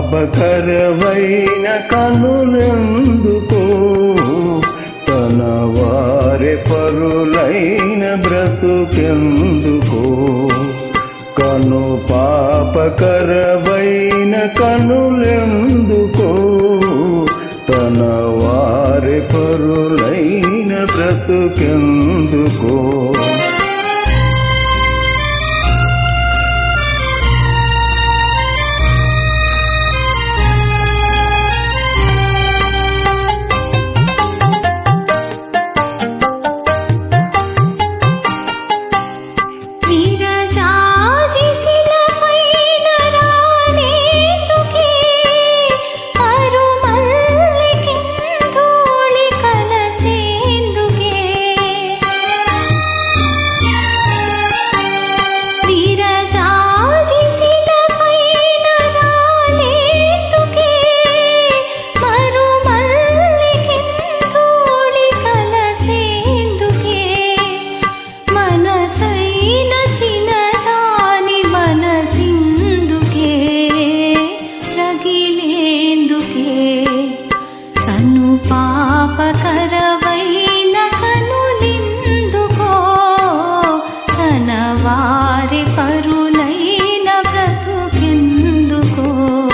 పాపకరవైన కనులెందుకో తన వారి పరులైన బ్రతుకెందుకో కను పాపకరవైన కనులెందుకో తన వారి పరులైన బ్రతుకెందుకో విరజాజిశిలపైన రానేందుకే అరుమల్లికిందూళి కలసేందుకే విరజాజిశిలపైన రానేందుకే మరుమల్లికిందూళి కలసేందుకే మనసైన చిన్నదాని మనసిందుకే రగిలేందుకే కను పాపకరవైన కనులిందుకో తన వారి పరులైన బ్రతుకెందుకో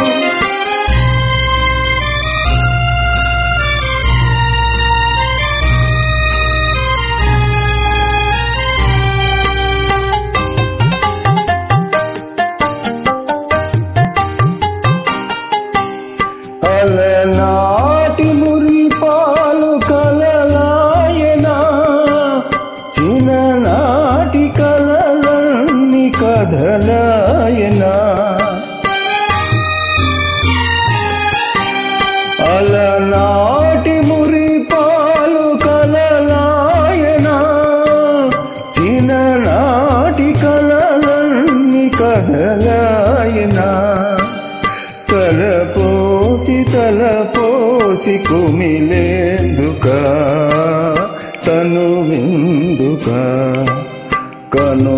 అలనాటి మురిపాలు కలలాయనా చిన్ననాటి కలలన్నీ కథలాయనా అలనాటి మురిపాలు కలలాయనా చిన్ననాటి కలలన్నీ కథలాయనా తలపోసి తలపోసి కుమిలేందుక తను విందుక కను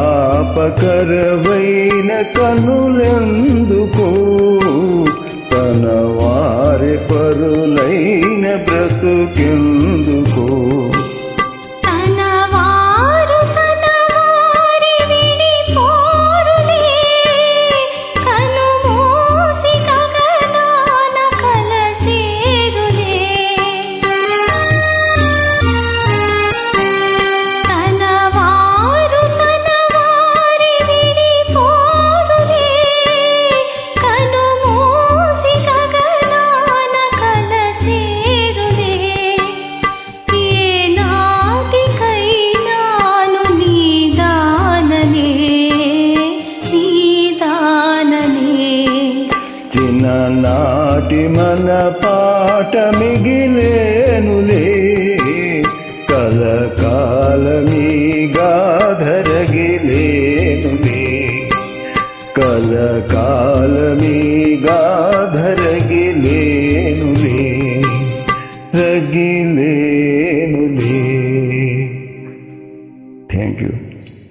పాపకరవైన కనులెందుకు తన వారి పరులైన బ్రతుకెందుకు తన వారు తన వారి విడిపోరులే కను మూసి గగనాన కలసేరులే తన వారు తన వారి విడిపోరులే కను మూసి గగనాన కలసేరులే ఏనాటికైనాను నీదాననే నీదాననే చిన్ననాటి మన పాట మిగిలేనులే కలకాలమీగా ధరగిలేనులే కలకాలమీగా ధరగిలేనులే రగిలేనులే థ్యాంక్ యూ